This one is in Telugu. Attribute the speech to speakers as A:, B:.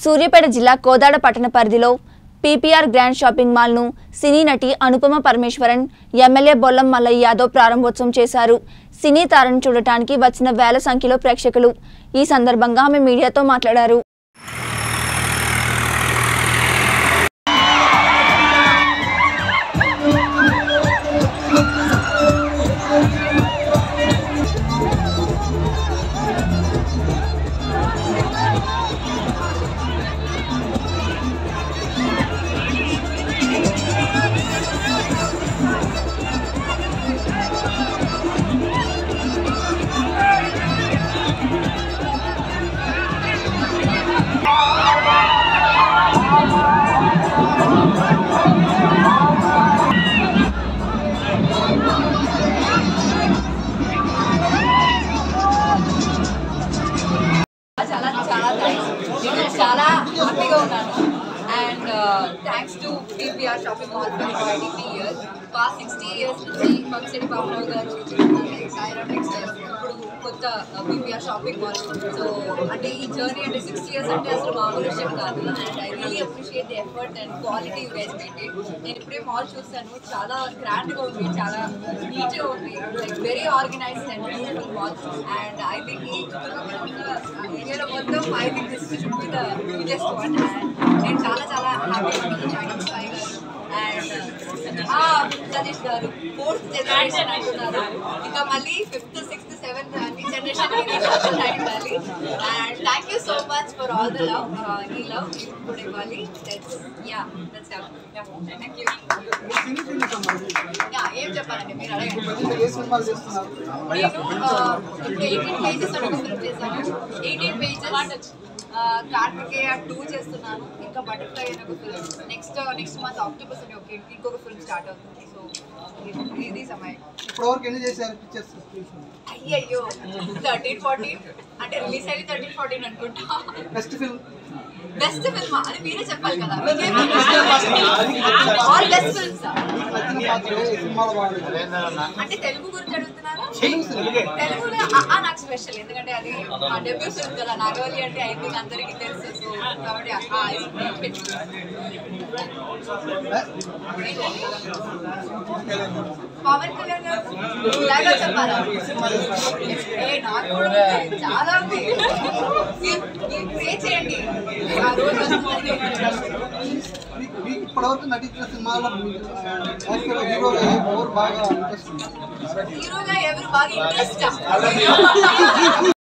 A: సూర్యాపేట జిల్లా కోదాడ పట్టణ పరిధిలో పీపీఆర్ గ్రాండ్ షాపింగ్ మాల్ను సినీ నటి అనుపమ పరమేశ్వరన్ ఎమ్మెల్యే బొల్లం మల్లయ్య యాదవ్ ప్రారంభోత్సవం చేశారు సినీ తారను చూడటానికి వచ్చిన వేల సంఖ్యలో ప్రేక్షకులు ఈ సందర్భంగా ఆమె మీడియాతో మాట్లాడారు
B: చాలా చాలా థ్యాంక్స్ నేను చాలా హ్యాపీగా ఉన్నాను and thanks to PPR shopping mall for providing me years past sixty years నుంచి పక్షడి బాబురావు గారు సాయిరామ్ టెక్స్టైల్స్ ఇప్పుడు కొత్త పీపీఆర్ షాపింగ్ మాల్ సో అంటే ఈ జర్నీ అంటే సిక్స్టీ ఇయర్స్ అంటే అసలు మామూలు విషయం కాదు and I really appreciate the effort and quality guys maintain నేను ఇప్పుడే మాల్ చూస్తాను చాలా గ్రాండ్గా ఉంది చాలా నీట్గా ఉంది like very organised and beautiful mall and I think ఈ చుట్టుపక్కల ఉన్న ఏరియాలో మొత్తం I think this should be the biggest one and నేను చాలా చాలా హ్యాపీగా ఉన్నాను మేడం సాయి గారు అండ్ సతీష్ గారు ఫోర్త్ జనరేషన్ అంటున్నారు ఇంకా మళ్ళీ ఫిఫ్త్ సిక్స్త్ సెవెంత్ అన్ని జనరేషన్ ఉండాలి and thank you so much for all the love ఈ లవ్ ఇప్పుడు ఇవ్వాలి that's yeah that's thank you yeah ఏం చెప్పాలండి మీరు అడగండి
C: ఏ సినిమాలు చేస్తున్నారు
B: నేను ఆ, ఇప్పుడు ఎయిటీన్ పేజెస్ అని ఒక ఫిల్మ్ చేశాను ఎయిటీన్ పేజెస్ కార్తికేయ టూ చేస్తున్నాను ఇంకా బటర్ఫ్లై అనే ఒక film next next month Octobers అని ఒక ఇంకొక ఫిల్మ్ స్టార్ట్ అవుతుంది సో ఇది సమయం
C: ఇప్పటివరకు ఎన్ని చేశారు పిక్చర్స్
B: అయ్యయ్యో థర్టీన్ ఫార్టీన్ అంటే రిలీజ్ అయ్యి థర్టీన్ ఫార్టీన్ అనుకుంటా
C: బెస్ట్ ఫిల్మ్
B: బెస్ట్ ఫిల్మ్ అది మీరే చెప్పాలి కదా ఆల్ బెస్ట్ ఫిల్మ్స్
C: నచ్చిన పాత్ర ఏ సినిమాలో బాగుంది
B: అంటే తెలుగు గురించి అడుగుతున్నారా
C: తెలుగు సినిమా
B: తెలుగులో ఆ- ఆ నాకు స్పెషల్ ఎందుకంటే అది మా డెబ్యూ ఫిల్మ్ కదా నాగవల్లి అంటే ఐ థింక్ అందరికీ తెలుసు సో కాబట్టి ఆ- ఆ is- పవన్ కళ్యాణ్ గారు డైలాగ్ చెప్పాలా ఏ నాకు కూడా ఉంది. చాలా ఉంది ప్రే చేయండి ఆ రోజు వస్తుంది.
C: మీకు మీకు ఇప్పటివరకు నటించిన సినిమాలో మీకు, ఆ, అవసరం హీరోగా ఏ- ఎవరు బాగా ఇంట్రెస్ట్ ఉంది
B: హీరోగా ఎవరు బాగా ఇంట్రెస్ట్